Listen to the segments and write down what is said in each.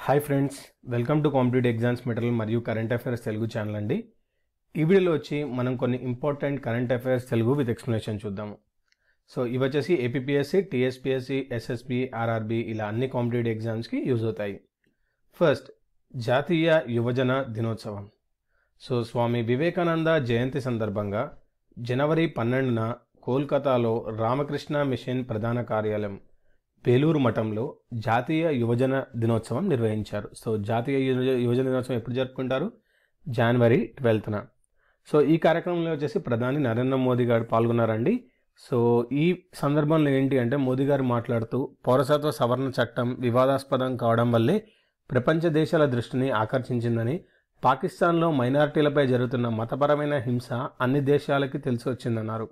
hi friends welcome to competitive exams material మరియు current affairs Telugu channel అండి ఈ వీడియోలో వచ్చి మనం కొన్ని important current affairs Telugu with explanation చూద్దాము సో ఇవి వచ్చేసి ఏపీఎస్సి టీఎస్పీఎస్సి ఎస్ఎస్బి ఆర్ఆర్బి ఇలా అన్ని కాంపిటేటివ్ ఎగ్జామ్స్కి యూజ్ అవుతాయి ఫస్ట్ జాతీయ యువజన దినోత్సవం సో స్వామి వివేకానంద జయంతి సందర్భంగా జనవరి పన్నెండున కోల్కతాలో రామకృష్ణ మిషన్ ప్రధాన కార్యాలయం పేలూరు మఠంలో జాతీయ యువజన దినోత్సవం నిర్వహించారు సో జాతీయ యువజ- యువజన దినోత్సవం ఎప్పుడు జరుపుకుంటారు జనవరి ట్వెల్త్న సో ఈ కార్యక్రమంలో వచ్చేసి ప్రధాని నరేంద్ర మోదీ గారు పాల్గొన్నారండి సో ఈ సందర్భంలో ఏంటి అంటే మోదీ గారు మాట్లాడుతూ పౌరసత్వ సవరణ చట్టం వివాదాస్పదం కావడం వల్లే ప్రపంచ దేశాల దృష్టిని ఆకర్షించిందని పాకిస్తాన్లో మైనారిటీలపై జరుగుతున్న మతపరమైన హింస అన్ని దేశాలకి తెలిసి వచ్చిందన్నారు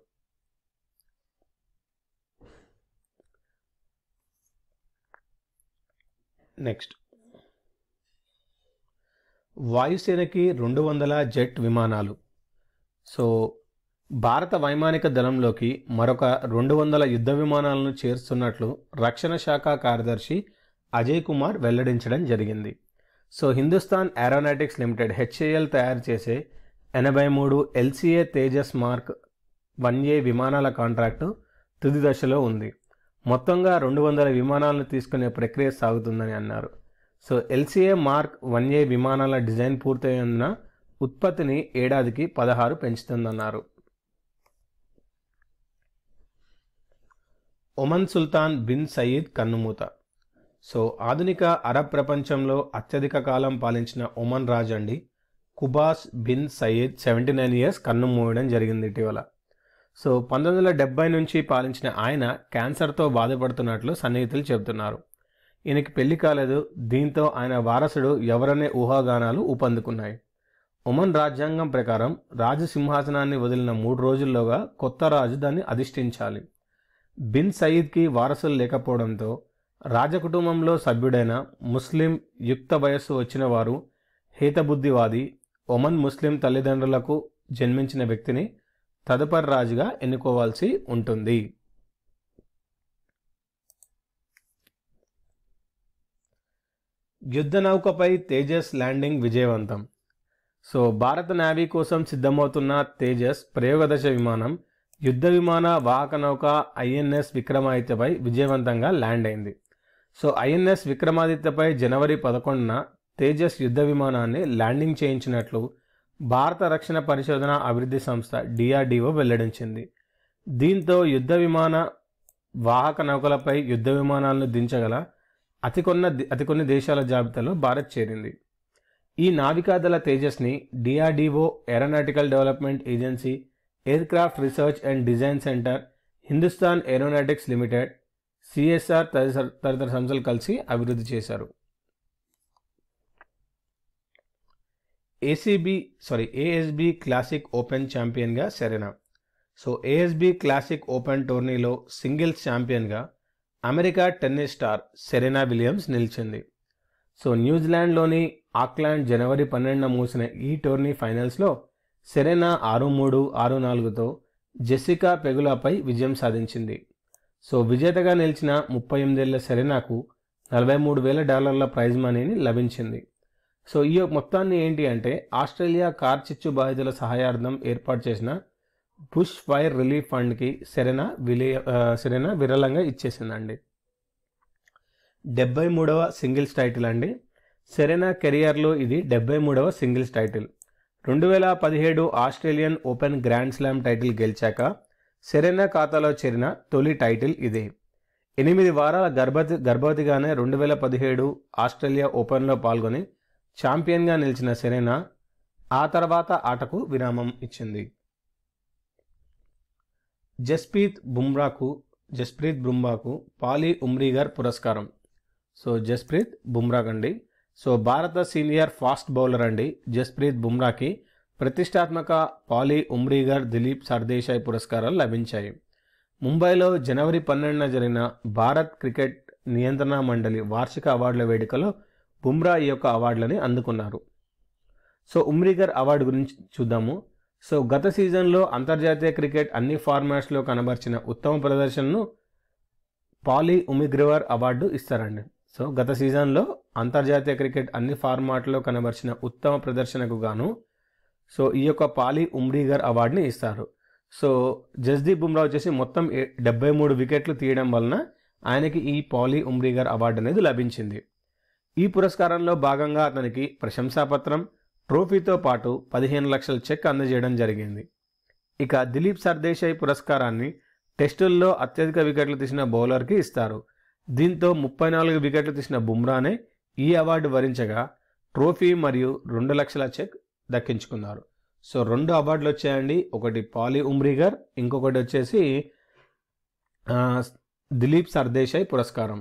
నెక్స్ట్ వాయుసేనకి రెండు వందల జెట్ విమానాలు సో భారత వైమానిక దళంలోకి మరొక రెండు వందల యుద్ధ విమానాలను చేరుస్తున్నట్లు రక్షణ శాఖ కార్యదర్శి అజయ్ కుమార్ వెల్లడించడం జరిగింది so Hindustan aeronautics limited HAL తయారు చేసే ఎనభై మూడు LCA Tejas mark one A విమానాల కాంట్రాక్టు తుది దశలో ఉంది మొత్తంగా రెండు వందల విమానాలను తీసుకునే ప్రక్రియ సాగుతుందని అన్నారు so LCA mark one A విమానాల డిజైన్ పూర్తయినందున ఉత్పత్తిని ఏడాదికి పదహారు పెంచుతుందన్నారు ఒమన్ సుల్తాన్ బిన్ సయీద్ కన్నుమూత సో ఆధునిక అరబ్ ప్రపంచంలో అత్యధిక కాలం పాలించిన ఒమన్ రాజు అండి Qaboos bin Said seventy nine years కన్ను మూయడం జరిగింది ఇటీవల సో పంతొమ్మిది వందల డెబ్బై నుంచి పాలించిన ఆయన క్యాన్సర్తో బాధపడుతున్నట్లు సన్నిహితులు చెబుతున్నారు ఈయనకి పెళ్లి కాలేదు దీంతో ఆయన వారసుడు ఎవరనే ఊహాగానాలు ఊపందుకున్నాయి ఒమన్ రాజ్యాంగం ప్రకారం రాజు సింహాసనాన్ని వదిలిన మూడు రోజుల్లోగా కొత్త రాజు దాన్ని అధిష్ఠించాలి బిన్ సయీద్కి వారసులు లేకపోవడంతో రాజకుటుంబంలో సభ్యుడైన ముస్లిం యుక్త వయస్సు వచ్చిన వారు హేతబుద్ధివాది ఒమన్ ముస్లిం తల్లిదండ్రులకు జన్మించిన వ్యక్తిని తదుపరి రాజుగా ఎన్నుకోవాల్సి ఉంటుంది యుద్ధ నౌకపై తేజస్ ల్యాండింగ్ విజయవంతం సో భారత నేవీ కోసం సిద్ధమవుతున్న తేజస్ ప్రయోగదశ విమానం యుద్ధ విమాన వాహక నౌక ఐఎన్ఎస్ విక్రమాదిత్యపై విజయవంతంగా ల్యాండ్ అయింది సో ఐఎన్ఎస్ విక్రమాదిత్యపై జనవరి పదకొండున తేజస్ యుద్ధ విమానాన్ని ల్యాండింగ్ చేయించినట్లు భారత రక్షణ పరిశోధన అభివృద్ధి సంస్థ డిఆర్డిఓ వెల్లడించింది దీంతో యుద్ధ విమాన వాహక నౌకలపై యుద్ధ విమానాలను దించగల అతి కొన్న అతి కొన్ని దేశాల జాబితాలో భారత్ చేరింది ఈ నావికాదళ తేజస్ని DRDO aeronautical development agency aircraft research and design centre Hindustan aeronautics limited CSR తదితర తదితర సంస్థలు కలిసి అభివృద్ధి చేశారు ACB sorry ASB classic open ఛాంపియన్గా Serena so ASB classic open టోర్నీలో సింగిల్స్ ఛాంపియన్గా America tennis star Serena Williams నిలిచింది సో న్యూజిలాండ్లోని ఆక్లాండ్ జనవరి పన్నెండున మూసిన ఈ టోర్నీ ఫైనల్స్లో సెరెనా ఆరు మూడు ఆరు నాలుగుతో జెసికా పెగులాపై విజయం సాధించింది సో విజేతగా నిలిచిన ముప్పై ఎనిమిదేళ్ల సెరెనాకు నలభై మూడు వేల డాలర్ల ప్రైజ్ మనీని లభించింది సో ఈ మొత్తాన్ని ఏంటి అంటే ఆస్ట్రేలియా కార్ చిచ్చు బాధితుల సహాయార్థం ఏర్పాటు చేసిన బుష్ ఫైర్ రిలీఫ్ ఫండ్కి సెరెనా విలియ ఆ, సెరెనా విరళంగా ఇచ్చేసిందండి డెబ్బై మూడవ సింగిల్స్ టైటిల్ అండి సెరెనా కెరియర్లో ఇది డెబ్బై మూడవ సింగిల్స్ టైటిల్ రెండు వేల పదిహేడు Australian open grand slam title గెలిచాక సెరెనా ఖాతాలో చేరిన తొలి టైటిల్ ఇదే ఎనిమిది వారాల గర్భవతి గర్భవతిగానే రెండు వేల పదిహేడు ఆస్ట్రేలియా ఓపెన్లో పాల్గొని ఛాంపియన్గా నిలిచిన సెరెనా ఆ తర్వాత ఆటకు విరామం ఇచ్చింది జస్ప్రీత్ బుమ్రాకు జస్ప్రీత్ బుమ్రాకు పాలీ ఉమ్రీగర్ పురస్కారం సో జస్ప్రీత్ బుమ్రాక్ అండి సో భారత సీనియర్ ఫాస్ట్ బౌలర్ అండి జస్ప్రీత్ బుమ్రాకి ప్రతిష్టాత్మక పాలీ ఉమ్రీగర్ దిలీప్ సర్దేశాయ్ పురస్కారాలు లభించాయి ముంబైలో జనవరి పన్నెండున జరిగిన భారత్ క్రికెట్ నియంత్రణ మండలి వార్షిక అవార్డుల వేడుకలో బుమ్రా ఈ యొక్క అవార్డులని అందుకున్నారు సో ఉమ్రీగర్ అవార్డు గురించి చూద్దాము సో గత సీజన్లో అంతర్జాతీయ క్రికెట్ అన్ని ఫార్మాట్స్లో కనబరిచిన ఉత్తమ ప్రదర్శనను పాలీ ఉమిగ్రివర్ అవార్డు ఇస్తారండి సో గత సీజన్లో అంతర్జాతీయ క్రికెట్ అన్ని ఫార్మాట్లో కనబరిచిన ఉత్తమ ప్రదర్శనకు గాను సో ఈ యొక్క పాలీ ఉమ్రీగర్ అవార్డుని ఇస్తారు సో జస్దీప్ బుమ్రా వచ్చేసి మొత్తం డెబ్బై మూడు వికెట్లు తీయడం వలన ఆయనకి ఈ పాలీ ఉమ్రీగర్ అవార్డు అనేది లభించింది ఈ పురస్కారంలో భాగంగా అతనికి ప్రశంసాపత్రం ట్రోఫీతో పాటు పదిహేను లక్షల చెక్ అందజేయడం జరిగింది ఇక దిలీప్ సర్దేశాయ్ పురస్కారాన్ని టెస్టుల్లో అత్యధిక వికెట్లు తీసిన బౌలర్కి ఇస్తారు దీంతో ముప్పై నాలుగు వికెట్లు తీసిన బుమ్రానే ఈ అవార్డు వరించగా ట్రోఫీ మరియు రెండు లక్షల చెక్ దక్కించుకున్నారు సో రెండు అవార్డులు వచ్చాయండి ఒకటి పాలీ ఉమ్రీగర్ ఇంకొకటి వచ్చేసి ఆ, దిలీప్ సర్దేశాయ్ పురస్కారం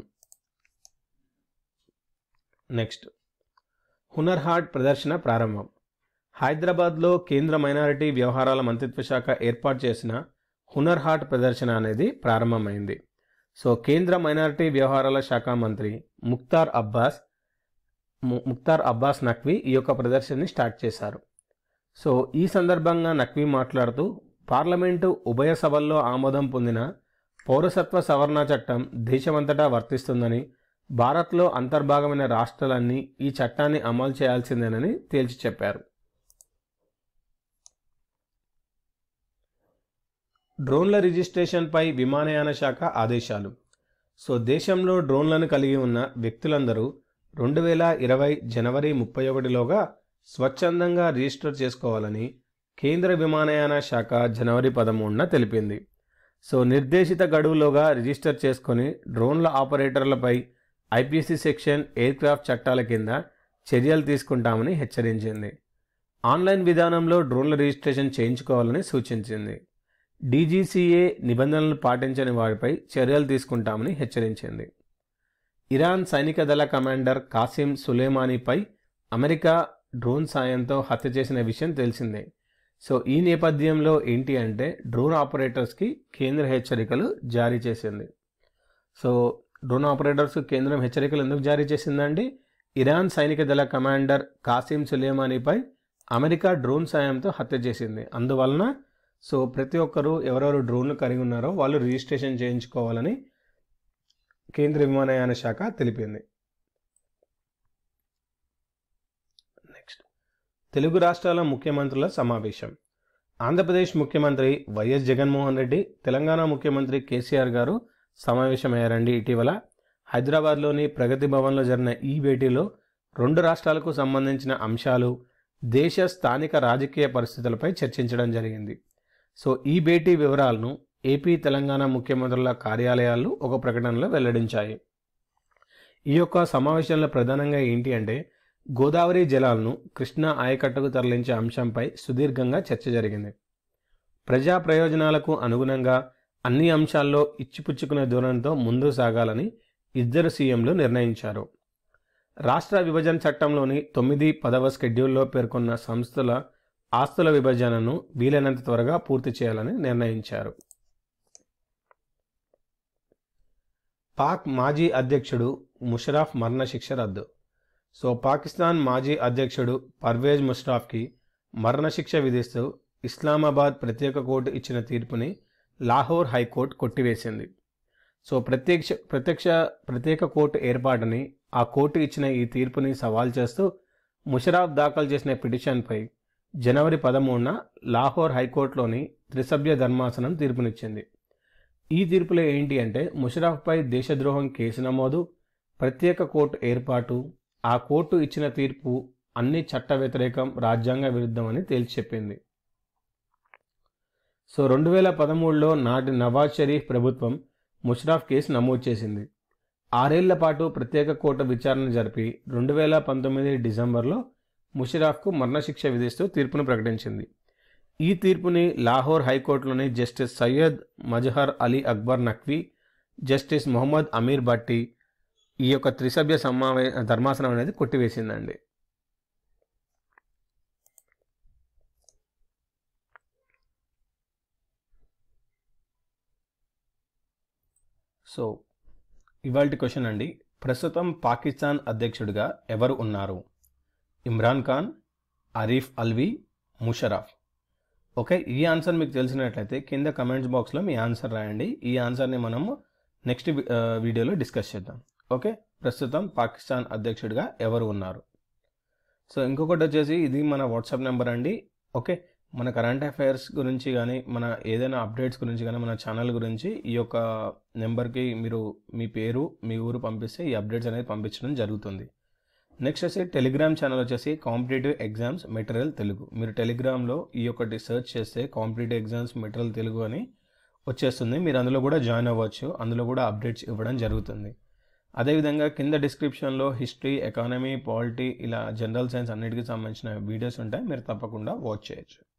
నెక్స్ట్ హునర్ హాట్ ప్రదర్శన ప్రారంభం హైదరాబాద్లో కేంద్ర మైనారిటీ వ్యవహారాల మంత్రిత్వ శాఖ ఏర్పాటు చేసిన హునర్ హాట్ ప్రదర్శన అనేది ప్రారంభమైంది సో కేంద్ర మైనారిటీ వ్యవహారాల శాఖ మంత్రి ముక్తార్ అబ్బాస్ ము- ముక్తార్ అబ్బాస్ నక్వీ ఈ యొక్క ప్రదర్శనని స్టార్ట్ చేశారు సో ఈ సందర్భంగా నక్వీ మాట్లాడుతూ పార్లమెంటు ఉభయ సభల్లో ఆమోదం పొందిన పౌరసత్వ సవరణ చట్టం దేశమంతటా వర్తిస్తుందని భారత్లో అంతర్భాగమైన రాష్ట్రాలన్నీ ఈ చట్టాన్ని అమలు చేయాల్సిందేనని తేల్చి చెప్పారు డ్రోన్ల రిజిస్ట్రేషన్పై విమానయాన శాఖ ఆదేశాలు సో దేశంలో డ్రోన్లను కలిగి ఉన్న వ్యక్తులందరూ రెండు వేల ఇరవై జనవరి ముప్పై ఒకటిలోగా స్వచ్ఛందంగా రిజిస్టర్ చేసుకోవాలని కేంద్ర విమానయాన శాఖ జనవరి పదమూడున తెలిపింది సో నిర్దేశిత గడువులోగా రిజిస్టర్ చేసుకొని డ్రోన్ల ఆపరేటర్లపై ఐపీసీ సెక్షన్ ఎయిర్క్రాఫ్ట్ చట్టాల కింద చర్యలు తీసుకుంటామని హెచ్చరించింది ఆన్లైన్ విధానంలో డ్రోన్ల రిజిస్ట్రేషన్ చేయించుకోవాలని సూచించింది డీజీసీఏ నిబంధనలు పాటించని వారిపై చర్యలు తీసుకుంటామని హెచ్చరించింది ఇరాన్ సైనిక దళ కమాండర్ కాసిం సులేమానీపై అమెరికా డ్రోన్ సాయంతో హత్య చేసిన విషయం తెలిసిందే సో ఈ నేపథ్యంలో ఏంటి అంటే డ్రోన్ ఆపరేటర్స్కి కేంద్ర హెచ్చరికలు జారీ చేసింది సో డ్రోన్ ఆపరేటర్స్ కేంద్రం హెచ్చరికలు ఎందుకు జారీ చేసిందండి ఇరాన్ సైనిక దళ కమాండర్ కాసిం సులేమానీపై అమెరికా డ్రోన్ సాయంతో హత్య చేసింది అందువలన సో ప్రతి ఒక్కరూ ఎవరెవరు డ్రోన్లు కలిగి ఉన్నారో వాళ్ళు రిజిస్ట్రేషన్ చేయించుకోవాలని కేంద్ర విమానయాన శాఖ తెలిపింది నెక్స్ట్ తెలుగు రాష్ట్రాల ముఖ్యమంత్రుల సమావేశం ఆంధ్రప్రదేశ్ ముఖ్యమంత్రి వైఎస్ జగన్మోహన్ రెడ్డి తెలంగాణ ముఖ్యమంత్రి కేసీఆర్ గారు సమావేశమయ్యారండి ఇటీవల హైదరాబాద్లోని ప్రగతి భవన్లో జరిగిన ఈ భేటీలో రెండు రాష్ట్రాలకు సంబంధించిన అంశాలు దేశ స్థానిక రాజకీయ పరిస్థితులపై చర్చించడం జరిగింది సో ఈ భేటీ వివరాలను ఏపీ తెలంగాణ ముఖ్యమంత్రుల కార్యాలయాలు ఒక ప్రకటనలో వెల్లడించాయి ఈ యొక్క సమావేశంలో ప్రధానంగా ఏంటి అంటే గోదావరి జలాలను కృష్ణా ఆయకట్టుకు తరలించే అంశంపై సుదీర్ఘంగా చర్చ జరిగింది ప్రజా ప్రయోజనాలకు అనుగుణంగా అన్ని అంశాల్లో ఇచ్చిపుచ్చుకునే ధోరణితో ముందుకు సాగాలని ఇద్దరు సీఎంలు నిర్ణయించారు రాష్ట్ర విభజన చట్టంలోని తొమ్మిది పదవ స్కెడ్యూల్లో పేర్కొన్న సంస్థల ఆస్తుల విభజనను వీలైనంత త్వరగా పూర్తి చేయాలని నిర్ణయించారు పాక్ మాజీ అధ్యక్షుడు ముషరాఫ్ మరణశిక్ష రద్దు సో పాకిస్తాన్ మాజీ అధ్యక్షుడు పర్వేజ్ ముషరాఫ్కి మరణశిక్ష విధిస్తూ ఇస్లామాబాద్ ప్రత్యేక కోర్టు ఇచ్చిన తీర్పుని లాహోర్ హైకోర్టు కొట్టివేసింది సో ప్రత్యక్ష ప్రత్యక్ష ప్రత్యేక కోర్టు ఏర్పాటుని ఆ కోర్టు ఇచ్చిన ఈ తీర్పుని సవాల్ చేస్తూ ముషరాఫ్ దాఖలు చేసిన పిటిషన్పై జనవరి పదమూడున లాహోర్ హైకోర్టులోని త్రిసభ్య ధర్మాసనం తీర్పునిచ్చింది ఈ తీర్పులో ఏంటి అంటే ముషరాఫ్పై దేశద్రోహం కేసు నమోదు ప్రత్యేక కోర్టు ఏర్పాటు ఆ కోర్టు ఇచ్చిన తీర్పు అన్ని చట్ట వ్యతిరేకం రాజ్యాంగ విరుద్ధమని తేల్చి చెప్పింది సో రెండు వేల పదమూడులో నాటి నవాజ్ షరీఫ్ ప్రభుత్వం ముషరాఫ్ కేసు నమోదు చేసింది ఆరేళ్ల పాటు ప్రత్యేక కోర్టు విచారణ జరిపి రెండు వేల పంతొమ్మిది డిసెంబర్లో ముషరాఫ్కు మరణశిక్ష విధిస్తూ తీర్పును ప్రకటించింది ఈ తీర్పుని లాహోర్ హైకోర్టులోని జస్టిస్ సయ్యద్ మజహర్ అలీ అక్బర్ నఖ్వీ జస్టిస్ మొహమ్మద్ అమీర్ భట్టి ఈ యొక్క త్రిసభ్య సమావే ధర్మాసనం అనేది కొట్టివేసిందండి సో ఇవాళ క్వశ్చన్ అండి ప్రస్తుతం పాకిస్తాన్ అధ్యక్షుడిగా ఎవరు ఉన్నారు ఇమ్రాన్ ఖాన్ అరీఫ్ అల్వీ ముషరఫ్ ఓకే ఈ ఆన్సర్ మీకు తెలిసినట్లయితే కింద కమెంట్స్ బాక్స్లో మీ ఆన్సర్ రాయండి ఈ ఆన్సర్ని మనము నెక్స్ట్ వీడియోలో డిస్కస్ చేద్దాం ఓకే ప్రస్తుతం పాకిస్తాన్ అధ్యక్షుడిగా ఎవరు ఉన్నారు సో ఇంకొకటి వచ్చేసి ఇది మన వాట్సాప్ నెంబర్ అండి ఓకే మన కరెంట్ అఫైర్స్ గురించి కానీ మన ఏదైనా అప్డేట్స్ గురించి కానీ మన ఛానల్ గురించి ఈ యొక్క నెంబర్కి మీరు మీ పేరు మీ ఊరు పంపిస్తే ఈ అప్డేట్స్ అనేది పంపించడం జరుగుతుంది నెక్స్ట్ వచ్చి టెలిగ్రామ్ ఛానల్ వచ్చేసి కాంపిటేటివ్ ఎగ్జామ్స్ మెటీరియల్ తెలుగు మీరు టెలిగ్రామ్లో ఈ ఒకటి సెర్చ్ చేస్తే కాంపిటేటివ్ ఎగ్జామ్స్ మెటీరియల్ తెలుగు అని వచ్చేస్తుంది మీరు అందులో కూడా జాయిన్ అవ్వచ్చు అందులో కూడా అప్డేట్స్ ఇవ్వడం జరుగుతుంది అదేవిధంగా కింద డిస్క్రిప్షన్లో హిస్టరీ ఎకానమీ పాలిటీ ఇలా జనరల్ సైన్స్ అన్నిటికీ సంబంధించిన వీడియోస్ ఉంటాయి మీరు తప్పకుండా వాచ్ చేయొచ్చు